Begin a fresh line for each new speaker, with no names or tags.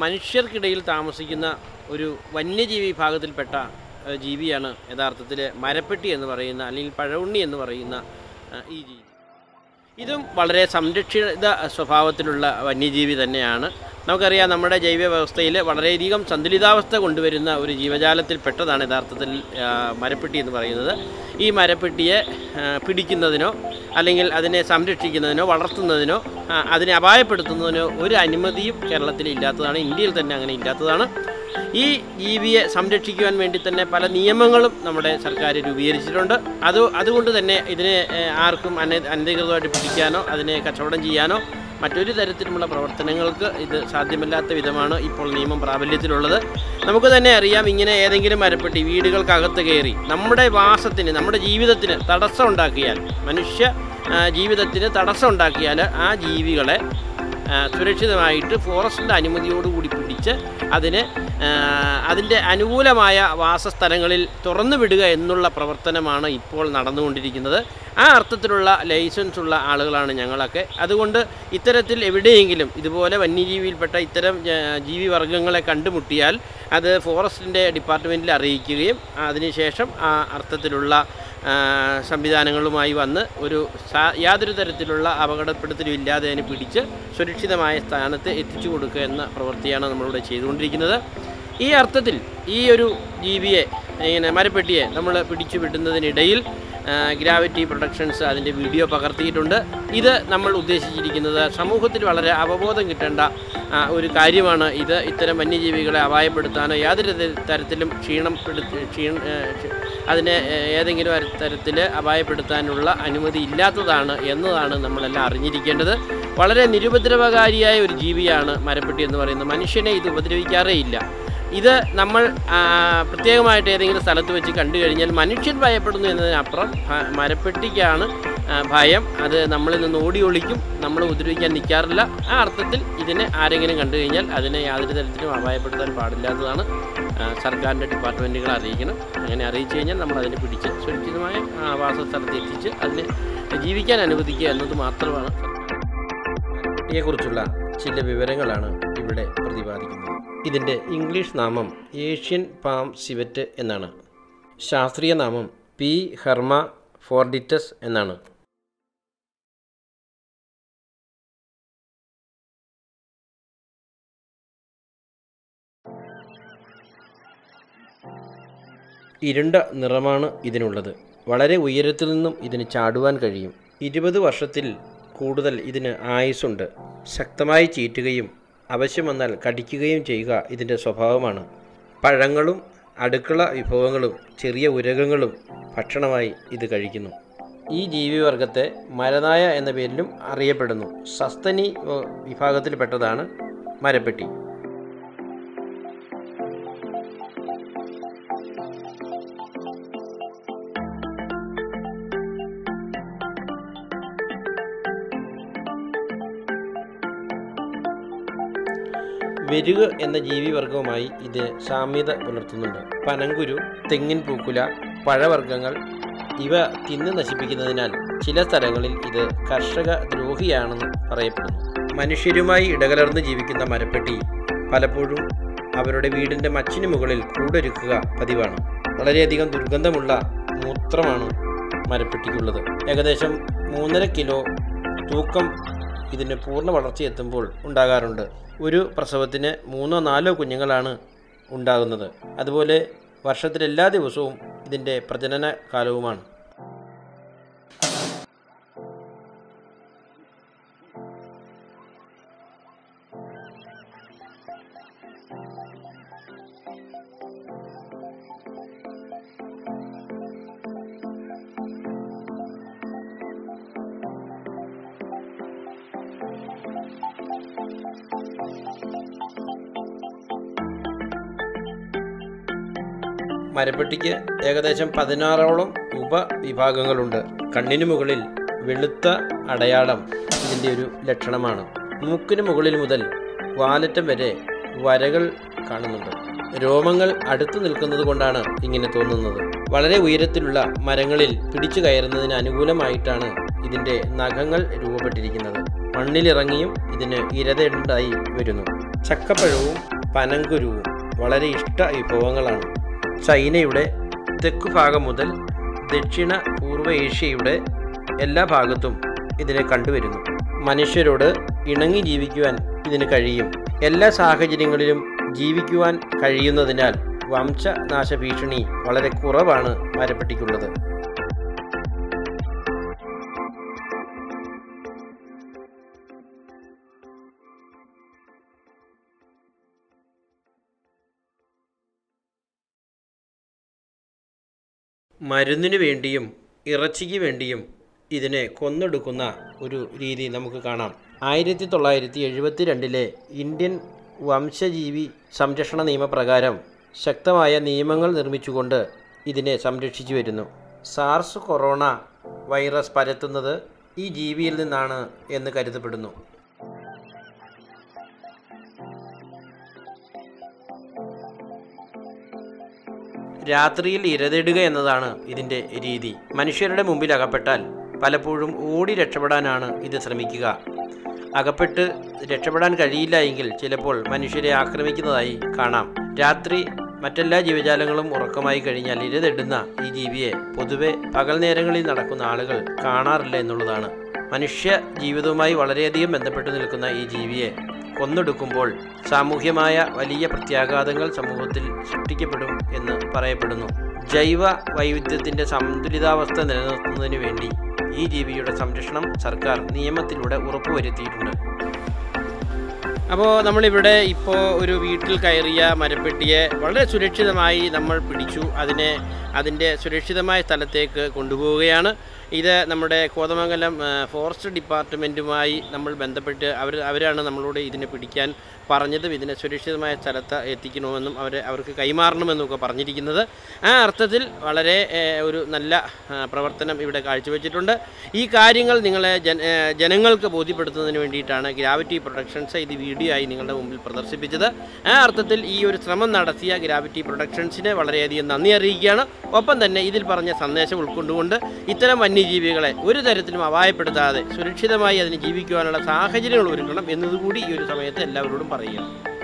മനുഷ്യർക്കിടയിൽ താമസിക്കുന്ന ഒരു വന്യജീവി വിഭാഗത്തിൽപ്പെട്ട ഏഹ്, ജീവിയാണ് യഥാർത്ഥത്തിൽ മരപ്പെട്ടി എന്ന് പറയുന്ന അല്ലെങ്കിൽ പഴവുണ്ണി എന്ന് പറയുന്ന ആ, ഈ ജീവി ഇതും വളരെ സംരക്ഷിത സ്വഭാവത്തിലുള്ള വന്യജീവി തന്നെയാണ് നമുക്കറിയാം നമ്മുടെ ജൈവ വ്യവസ്ഥയിൽ വളരെയധികം സന്തുലിതാവസ്ഥ കൊണ്ടുവരുന്ന ഒരു ജീവജാലത്തിൽ പെട്ടതാണ് യഥാർത്ഥത്തിൽ ആ, മരപ്പെട്ടി എന്ന് പറയുന്നത് ഈ മരപ്പെട്ടിയെ ആ, പിടിക്കുന്നതിനോ അല്ലെങ്കിൽ അതിനെ സംരക്ഷിക്കുന്നതിനോ വളർത്തുന്നതിനോ ആ, അതിനെ അപായപ്പെടുത്തുന്നതിനോ ഒരു അനുമതിയും കേരളത്തിൽ ഇല്ലാത്തതാണ് ഇന്ത്യയിൽ തന്നെ അങ്ങനെ ഇല്ലാത്തതാണ് ഈ ജീവിയെ സംരക്ഷിക്കുവാൻ വേണ്ടി തന്നെ പല നിയമങ്ങളും നമ്മുടെ സർക്കാർ രൂപീകരിച്ചിട്ടുണ്ട് അത് അതുകൊണ്ട് തന്നെ ഇതിനെ ഏഹ്, ആർക്കും അന അനധികൃതമായിട്ട് പിടിക്കാനോ അതിനെ കച്ചവടം ചെയ്യാനോ മറ്റൊരു തരത്തിലുമുള്ള പ്രവർത്തനങ്ങൾക്ക് ഇത് സാധ്യമല്ലാത്ത വിധമാണ് ഇപ്പോൾ നിയമം പ്രാബല്യത്തിലുള്ളത് നമുക്ക് തന്നെ അറിയാം ഇങ്ങനെ ഏതെങ്കിലും മരപ്പെട്ടി വീടുകൾക്കകത്ത് കയറി നമ്മുടെ വാസത്തിന് നമ്മുടെ ജീവിതത്തിന് തടസ്സം ഉണ്ടാക്കിയാൽ മനുഷ്യ ആ, ജീവിതത്തിന് തടസ്സം ഉണ്ടാക്കിയാൽ ആ ജീവികളെ ആ, സുരക്ഷിതമായിട്ട് ഫോറസ്റ്റിൻ്റെ അനുമതിയോടുകൂടി പിടിച്ച് അതിന് ആ, അതിൻ്റെ അനുകൂലമായ വാസസ്ഥലങ്ങളിൽ തുറന്നു വിടുക എന്നുള്ള പ്രവർത്തനമാണ് ഇപ്പോൾ നടന്നുകൊണ്ടിരിക്കുന്നത് ആ അർത്ഥത്തിലുള്ള ലൈസൻസ് ഉള്ള ആളുകളാണ് ഞങ്ങളൊക്കെ അതുകൊണ്ട് ഇത്തരത്തിൽ എവിടെയെങ്കിലും ഇതുപോലെ വന്യജീവിയിൽപ്പെട്ട ഇത്തരം ആ, ജീവിവർഗങ്ങളെ കണ്ടുമുട്ടിയാൽ അത് ഫോറസ്റ്റിൻ്റെ ഡിപ്പാർട്ട്മെൻറ്റിൽ അറിയിക്കുകയും അതിനുശേഷം ആ അർത്ഥത്തിലുള്ള ആ, സംവിധാനങ്ങളുമായി വന്ന് ഒരു സാ- യാതൊരു തരത്തിലുള്ള അപകടപ്പെടുത്തലും ഇല്ലാതെ അതിനെ പിടിച്ച് സുരക്ഷിതമായ സ്ഥാനത്ത് എത്തിച്ചു കൊടുക്കുക എന്ന പ്രവൃത്തിയാണ് നമ്മളിവിടെ ചെയ്തുകൊണ്ടിരിക്കുന്നത് ഈ അർത്ഥത്തിൽ ഈ ഒരു ജീവിയെ ഇങ്ങനെ മരപ്പെട്ടിയെ നമ്മൾ പിടിച്ചു വിടുന്നതിനിടയിൽ ഗ്രാവിറ്റി പ്രൊഡക്ഷൻസ് അതിൻ്റെ വീഡിയോ പകർത്തിയിട്ടുണ്ട് ഇത് നമ്മൾ ഉദ്ദേശിച്ചിരിക്കുന്നത് സമൂഹത്തിൽ വളരെ അവബോധം കിട്ടേണ്ട ആ, ഒരു കാര്യമാണ് ഇത് ഇത്തരം വന്യജീവികളെ അപായപ്പെടുത്താനോ യാതൊരു തര- തരത്തിലും ക്ഷീണപ്പെടുത്തി ക്ഷീണ ഏഹ്, ക്ഷ- അതിനെ ഏഹ്, ഏതെങ്കിലും ഒരു തരത്തിൽ അപായപ്പെടുത്താനുള്ള അനുമതി ഇല്ലാത്തതാണ് എന്നതാണ് നമ്മളെല്ലാം അറിഞ്ഞിരിക്കേണ്ടത് വളരെ നിരുപദ്രവകാരിയായ ഒരു ജീവിയാണ് മരപ്പെട്ടി എന്ന് പറയുന്നത് മനുഷ്യനെ ഇത് ഉപദ്രവിക്കാറേ ഇല്ല ഇത് നമ്മൾ ആ, പ്രത്യേകമായിട്ട് ഏതെങ്കിലും സ്ഥലത്ത് വെച്ച് കണ്ടു കഴിഞ്ഞാൽ മനുഷ്യൻ ഭയപ്പെടുന്നു എന്നതിനപ്പുറം ഭ- മരപ്പെട്ടിക്കാണ് ആ, ഭയം അത് നമ്മളിൽ നിന്ന് ഓടി ഒളിക്കും നമ്മൾ ഉപദ്രവിക്കാൻ നിൽക്കാറില്ല ആ അർത്ഥത്തിൽ ഇതിനെ ആരെങ്കിലും കണ്ടു കഴിഞ്ഞാൽ അതിനെ യാതൊരു തരത്തിലും അപായപ്പെടുത്താൻ പാടില്ലാത്തതാണ് ആ, സർക്കാരിൻ്റെ ഡിപ്പാർട്ട്മെൻറ്റുകൾ അറിയിക്കണം അങ്ങനെ അറിയിച്ചു കഴിഞ്ഞാൽ നമ്മൾ അതിനെ പിടിച്ച് സുരക്ഷിതമായ ആവാസ സ്ഥലത്ത് എത്തിച്ച് അതിനെ ജീവിക്കാൻ അനുവദിക്കുക എന്നത് മാത്രമാണ് കുറിച്ചുള്ള ചില വിവരങ്ങളാണ് ഇവിടെ പ്രതിപാദിക്കുന്നത് ഇതിൻ്റെ ഇംഗ്ലീഷ് നാമം ഏഷ്യൻ പാം സിവറ്റ് എന്നാണ് ശാസ്ത്രീയ നാമം പി ഹെർമ ഫോർഡിറ്റസ് എന്നാണ് ഇരുണ്ട നിറമാണ് ഇതിനുള്ളത് വളരെ ഉയരത്തിൽ നിന്നും ഇതിന് ചാടുവാൻ കഴിയും ഇരുപത് വർഷത്തിൽ കൂടുതൽ ഇതിന് ആയുസ്സുണ്ട് ശക്തമായി ചീറ്റുകയും ആവശ്യം വന്നാൽ കടിക്കുകയും ചെയ്യുക ഇതിൻ്റെ സ്വഭാവമാണ് പഴങ്ങളും അടുക്കള വിഭവങ്ങളും ചെറിയ ഉരകങ്ങളും ഭക്ഷണമായി ഇത് കഴിക്കുന്നു ഈ ജീവിവർഗത്തെ മരനായ എന്ന പേരിലും അറിയപ്പെടുന്നു സസ്തനി ഏഹ്, വിഭാഗത്തിൽപ്പെട്ടതാണ് മരപ്പെട്ടി വെരുക് എന്ന ജീവിവർഗവുമായി ഇത് സാമ്യത പുലർത്തുന്നുണ്ട് പനങ്കുരു തെങ്ങിൻ പൂക്കുല പഴവർഗ്ഗങ്ങൾ ഇവ തിന്ന് നശിപ്പിക്കുന്നതിനാൽ ചില സ്ഥലങ്ങളിൽ ഇത് കർഷക ദ്രോഹിയാണെന്ന് പറയപ്പെടുന്നു മനുഷ്യരുമായി ഇടകലർന്ന് ജീവിക്കുന്ന മരപ്പെട്ടി പലപ്പോഴും അവരുടെ വീടിൻ്റെ മച്ചിന് മുകളിൽ കൂടൊരുക്കുക പതിവാണ് വളരെയധികം ദുർഗന്ധമുള്ള മൂത്രമാണ് മരപ്പെട്ടിക്കുള്ളത് ഏകദേശം മൂന്നര കിലോ തൂക്കം ഇതിന് പൂർണ്ണ വളർച്ചയെത്തുമ്പോൾ ഉണ്ടാകാറുണ്ട് ഒരു പ്രസവത്തിന് മൂന്നോ നാലോ കുഞ്ഞുങ്ങളാണ് ഉണ്ടാകുന്നത് അതുപോലെ വർഷത്തിലെല്ലാ ദിവസവും ഇതിൻ്റെ പ്രജനന കാലവുമാണ് മരപ്പെട്ടിക്ക് ഏകദേശം പതിനാറോളം ഉപവിഭാഗങ്ങളുണ്ട് കണ്ണിന് മുകളിൽ വെളുത്ത അടയാളം ഇതിൻ്റെ ഒരു ലക്ഷണമാണ് മൂക്കിന് മുകളിൽ മുതൽ വാലറ്റം വരെ വരകൾ കാണുന്നുണ്ട് രോമങ്ങൾ അടുത്തു നിൽക്കുന്നത് കൊണ്ടാണ് ഇങ്ങനെ തോന്നുന്നത് വളരെ ഉയരത്തിലുള്ള മരങ്ങളിൽ പിടിച്ചു കയറുന്നതിന് അനുകൂലമായിട്ടാണ് ഇതിൻ്റെ നഖങ്ങൾ രൂപപ്പെട്ടിരിക്കുന്നത് മണ്ണിലിറങ്ങിയും ഇതിന് ഇരതയുണ്ടായി വരുന്നു ചക്കപ്പഴവും പനങ്കുരുവും വളരെ ഇഷ്ട വിഭവങ്ങളാണ് ചൈനയുടെ തെക്കു ഭാഗം മുതൽ ദക്ഷിണ പൂർവ്വ ഏഷ്യയുടെ എല്ലാ ഭാഗത്തും ഇതിനെ കണ്ടുവരുന്നു മനുഷ്യരോട് ഇണങ്ങി ജീവിക്കുവാൻ ഇതിന് കഴിയും എല്ലാ സാഹചര്യങ്ങളിലും ജീവിക്കുവാൻ കഴിയുന്നതിനാൽ വംശനാശ ഭീഷണി വളരെ കുറവാണ് മരപ്പെട്ടിക്കുള്ളത് മരുന്നിനു വേണ്ടിയും ഇറച്ചിക്ക് വേണ്ടിയും ഇതിനെ കൊന്നെടുക്കുന്ന ഒരു രീതി നമുക്ക് കാണാം ആയിരത്തി തൊള്ളായിരത്തി എഴുപത്തി രണ്ടിലെ ഇന്ത്യൻ വംശജീവി സംരക്ഷണ നിയമപ്രകാരം ശക്തമായ നിയമങ്ങൾ നിർമ്മിച്ചുകൊണ്ട് ഇതിനെ സംരക്ഷിച്ചു വരുന്നു സാർസ് കൊറോണ വൈറസ് പരത്തുന്നത് ഈ ജീവിയിൽ നിന്നാണ് എന്ന് കരുതപ്പെടുന്നു രാത്രിയിൽ ഇരതിടുക എന്നതാണ് ഇതിൻ്റെ രീതി മനുഷ്യരുടെ മുമ്പിൽ അകപ്പെട്ടാൽ പലപ്പോഴും ഓടി രക്ഷപ്പെടാനാണ് ഇത് ശ്രമിക്കുക അകപ്പെട്ട് രക്ഷപ്പെടാൻ കഴിയില്ല എങ്കിൽ ചിലപ്പോൾ മനുഷ്യരെ ആക്രമിക്കുന്നതായി കാണാം രാത്രി മറ്റെല്ലാ ജീവജാലങ്ങളും ഉറക്കമായി കഴിഞ്ഞാൽ ഇരതെടുന്ന ഈ ജീവിയെ പൊതുവെ പകൽ നേരങ്ങളിൽ നടക്കുന്ന ആളുകൾ കാണാറില്ല എന്നുള്ളതാണ് മനുഷ്യ ജീവിതവുമായി വളരെയധികം ബന്ധപ്പെട്ട് നിൽക്കുന്ന ഈ ജീവിയെ കൊന്നെടുക്കുമ്പോൾ സാമൂഹ്യമായ വലിയ പ്രത്യാഘാതങ്ങൾ സമൂഹത്തിൽ സൃഷ്ടിക്കപ്പെടും എന്ന് പറയപ്പെടുന്നു ജൈവ വൈവിധ്യത്തിൻ്റെ സന്തുലിതാവസ്ഥ നിലനിർത്തുന്നതിന് വേണ്ടി ഈ ജീവിയുടെ സംരക്ഷണം സർക്കാർ നിയമത്തിലൂടെ ഉറപ്പുവരുത്തിയിട്ടുണ്ട് അപ്പോൾ നമ്മളിവിടെ ഇപ്പോൾ ഒരു വീട്ടിൽ കയറിയ മരപ്പെട്ടിയെ വളരെ സുരക്ഷിതമായി നമ്മൾ പിടിച്ചു അതിനെ അതിൻ്റെ സുരക്ഷിതമായ സ്ഥലത്തേക്ക് കൊണ്ടുപോവുകയാണ് ഇത് നമ്മുടെ കോതമംഗലം ആ, ഫോറസ്റ്റ് ഡിപ്പാർട്ട്മെൻറ്റുമായി നമ്മൾ ബന്ധപ്പെട്ട് അവർ അവരാണ് നമ്മളോട് ഇതിനെ പിടിക്കാൻ പറഞ്ഞതും ഇതിനെ സുരക്ഷിതമായ സ്ഥലത്ത് എത്തിക്കണമെന്നും അവർ അവർക്ക് കൈമാറണമെന്നും ഒക്കെ പറഞ്ഞിരിക്കുന്നത് ആ അർത്ഥത്തിൽ വളരെ ഏ, ഒരു നല്ല ആ, പ്രവർത്തനം ഇവിടെ കാഴ്ചവെച്ചിട്ടുണ്ട് ഈ കാര്യങ്ങൾ നിങ്ങളെ ജന ഏ, ജനങ്ങൾക്ക് ബോധ്യപ്പെടുത്തുന്നതിന് വേണ്ടിയിട്ടാണ് ഗ്രാവിറ്റി പ്രൊഡക്ഷൻസ് ഇത് വീഡിയോ ആയി നിങ്ങളുടെ മുമ്പിൽ പ്രദർശിപ്പിച്ചത് ആ അർത്ഥത്തിൽ ഈ ഒരു ശ്രമം നടത്തിയ ഗ്രാവിറ്റി പ്രൊഡക്ഷൻസിനെ വളരെയധികം നന്ദി അറിയിക്കുകയാണ് ഒപ്പം തന്നെ ഇതിൽ പറഞ്ഞ സന്ദേശം ഉൾക്കൊണ്ടുകൊണ്ട് ഇത്തരം വന്യജീവികളെ ഒരു തരത്തിലും അപായപ്പെടുത്താതെ സുരക്ഷിതമായി അതിന് ജീവിക്കുവാനുള്ള സാഹചര്യങ്ങൾ ഒരുക്കണം എന്നതുകൂടി ഈ ഒരു സമയത്ത് എല്ലാവരോടും പറയുകയാണ്